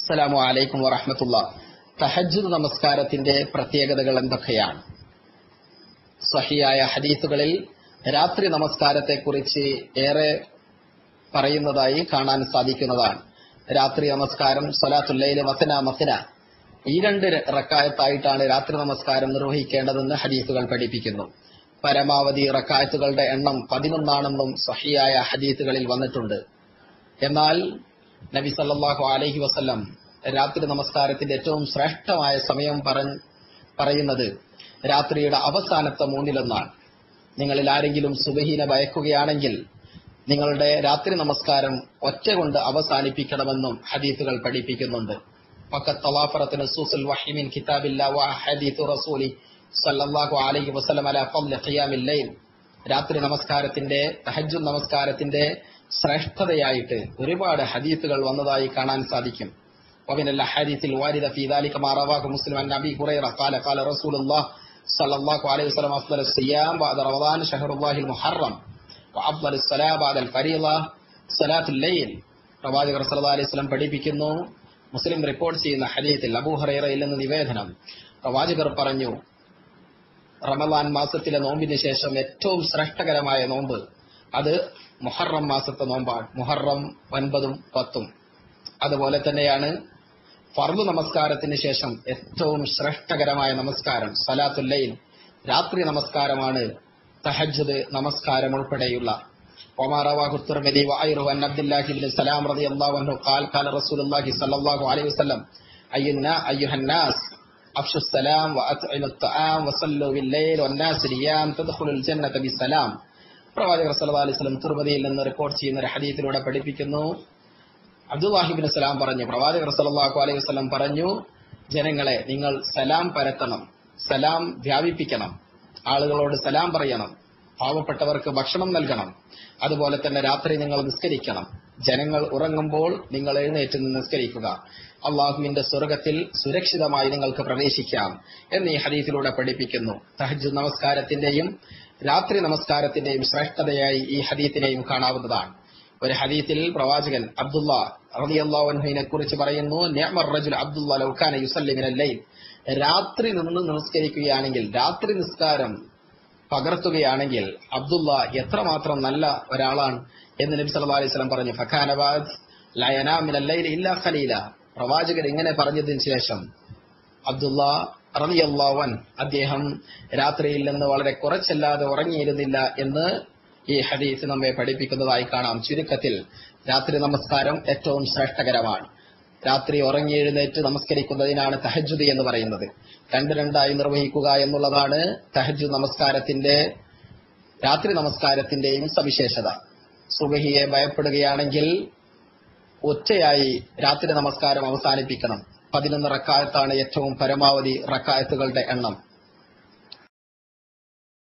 അസ്സലാമു അലൈക്കും വറഹമത്തുള്ള തഹജ്ജുദ് നമസ്കാരത്തിന്റെ പ്രത്യേകതകൾ എന്തൊക്കെയാണ് സഹിയായ ഹദീസുകളിൽ രാത്രി നമസ്കാരത്തെക്കുറിച്ച് ഏറെ പറയുന്നതായി കാണാൻ സാധിക്കുന്നതാണ് രാത്രി നമസ്കാരം സലാത്തുല്ലയിലെ മസന മസന ഈ രണ്ട് റക്കായത്തായിട്ടാണ് രാത്രി നമസ്കാരം നിർവഹിക്കേണ്ടതെന്ന് ഹദീസുകൾ പഠിപ്പിക്കുന്നു പരമാവധി റക്കായത്തുകളുടെ എണ്ണം പതിനൊന്നാണെന്നും സഹിയായ ഹദീസുകളിൽ വന്നിട്ടുണ്ട് എന്നാൽ നബി സല്ലല്ലാഹു അലൈഹി വസല്ലം രാത്രി നമസ്കാരത്തിന്റെ ഏറ്റവും ശ്രേഷ്ഠമായ സമയം പറയുന്നത് രാത്രിയുടെ അവസാനത്തെ മൂന്നിലൊന്നാണ് നിങ്ങളിൽ ആരെങ്കിലും സുബഹീനെ ഭയക്കുകയാണെങ്കിൽ നിങ്ങളുടെ രാത്രി നമസ്കാരം ഒറ്റ കൊണ്ട് അവസാനിപ്പിക്കണമെന്നും ഹദീസുകൾ പഠിപ്പിക്കുന്നുണ്ട് ഫഖത്ത് തവാഫറത്ത് നസൂസുൽ വഹി മിൻ കിതാബില്ലാ വ ഹദീസു റസൂലി സല്ലല്ലാഹു അലൈഹി വസല്ലം അലാ ഫضل ഖിയാമിൽ ലൈൽ രാത്രി നമസ്കാരത്തിന്റെ തഹജ്ജുദ് നമസ്കാരത്തിന്റെ ശ്രേഷ്ഠതയായിട്ട് ഒരുപാട് ഹദീസുകൾ വന്നതായി കാണാൻ സാധിക്കും ومن الاحاديث الوارده في ذلك ما رواه مسلم عن ابي هريره قال قال رسول الله صلى الله عليه وسلم افضل الصيام بعد رمضان شهر الله المحرم وافضل الصلاه بعد الفريضه صلاه الليل പ്രവാചകർ സല്ലല്ലാഹു അലൈഹി വസല്ലം പഠിപ്പിക്കുന്നു മുസ്ലിം റിപ്പോർട്ട് ചെയ്യുന്ന ഹദീസിൽ അബൂ ഹുറൈറയിൽ നിന്ന് നിവേദനം പ്രവാചകർ പറഞ്ഞു റമദാൻ മാസത്തിലെ നോമ്പിന് ശേഷം ഏറ്റവും ശ്രേഷ്ഠകരമായ നോമ്പ് അത് മുഹറം മാസത്തെ നോമ്പാണ് മുഹറം ഒൻപതും പത്തും അതുപോലെ തന്നെയാണ് ഫർദ് നമസ്കാരത്തിന് ശേഷം ഏറ്റവും ശ്രേഷ്ഠകരമായ നമസ്കാരം സലാത്തുല്ലയിൽ രാത്രി നമസ്കാരമാണ് തഹജ്ജുദ് നമസ്കാരം ഉൾപ്പെടെയുള്ള وما رواه الترمذي وغيره عن عبد الله بن سلام رضي الله عنه قال قال رسول الله صلى الله عليه وسلم أيها الناس أفشوا السلام وأطعموا الطعام وصلوا بالليل والناس نيام تدخلوا الجنة بسلام പ്രവാചകർ സല്ലല്ലാഹു അലൈഹി വസല്ലം തുർമദിയിൽ നിന്ന് റിപ്പോർട്ട് ചെയ്യുന്ന ഒരു ഹദീസിലൂടെ പഠിപ്പിക്കുന്നു അബ്ദുല്ലാഹിബിൻ സലാം പറഞ്ഞു പ്രവാചകർ സല്ലല്ലാഹു അലൈഹി വസല്ലം പറഞ്ഞു ജനങ്ങളെ നിങ്ങൾ സലാം പരത്തണം സലാം വ്യാപിപ്പിക്കണം ആളുകളോട് സലാം പറയണം പാവപ്പെട്ടവർക്ക് ഭക്ഷണം നൽകണം അതുപോലെ തന്നെ രാത്രി നിങ്ങൾ നിസ്കരിക്കണം ജനങ്ങൾ ഉറങ്ങുമ്പോൾ നിങ്ങൾ എഴുന്നേറ്റ് നിന്ന് നിസ്കരിക്കുക അള്ളാഹുവിന്റെ സ്വർഗത്തിൽ സുരക്ഷിതമായി നിങ്ങൾക്ക് പ്രവേശിക്കാം എന്ന് ഈ ഹദീസിലൂടെ പഠിപ്പിക്കുന്നു തഹജ് നമസ്കാരത്തിന്റെയും രാത്രി നമസ്കാരത്തിന്റെയും ശ്രേഷ്ഠതയായി ഈ ഹദീത്തിനെയും കാണാവുന്നതാണ് ഒരു ഹദീത്തിൽ പ്രവാചകൻ അബ്ദുള്ള റളിയല്ലാഹുവിനെ കുറിച്ച് പറയുന്നു നിഅമർ റജുൽ അബ്ദുള്ള ലൗകാന യുസല്ലി മിനൽ ലൈൽ രാത്രി നിന്ന് നമസ്കരിക്കുകയാണെങ്കിൽ രാത്രി നിസ്കാരം പകർത്തുകയാണെങ്കിൽ അബ്ദുള്ള എത്രമാത്രം നല്ല ഒരാളാണ് എന്ന് നബി സല്ലല്ലാഹു അലൈഹി വസല്ലം പറഞ്ഞു ഫഖാനബാദ് ലയനാ മിനൽ ലൈൽ ഇല്ലാ ഖലീല പ്രവാചകൻ ഇങ്ങനെ പറഞ്ഞതിന് ശേഷം അബ്ദുള്ള റളിയല്ലാഹു അദ്ദേഹം രാത്രിയിൽ നിന്ന് വളരെ കുറച്ചല്ലാതെ ഉറങ്ങിയിരുന്നില്ല എന്ന് ഈ ഹദീസ് നമ്മെ പഠിപ്പിക്കുന്നതായി കാണാം ചുരുക്കത്തിൽ രാത്രി നമസ്കാരം ഏറ്റവും ശ്രേഷ്ഠകരമാണ് രാത്രി ഉറങ്ങി എഴുന്നേറ്റ് നമസ്കരിക്കുന്നതിനാണ് തഹജുദ് എന്ന് പറയുന്നത് രണ്ട് രണ്ടായി നിർവഹിക്കുക എന്നുള്ളതാണ് തഹജു നമസ്കാരത്തിന്റെ രാത്രി നമസ്കാരത്തിന്റെയും സവിശേഷത സുബഹിയെ ഭയപ്പെടുകയാണെങ്കിൽ ഒറ്റയായി രാത്രി നമസ്കാരം അവസാനിപ്പിക്കണം പതിനൊന്ന് റക്കായത്താണ് ഏറ്റവും പരമാവധി റക്കായത്തുകളുടെ എണ്ണം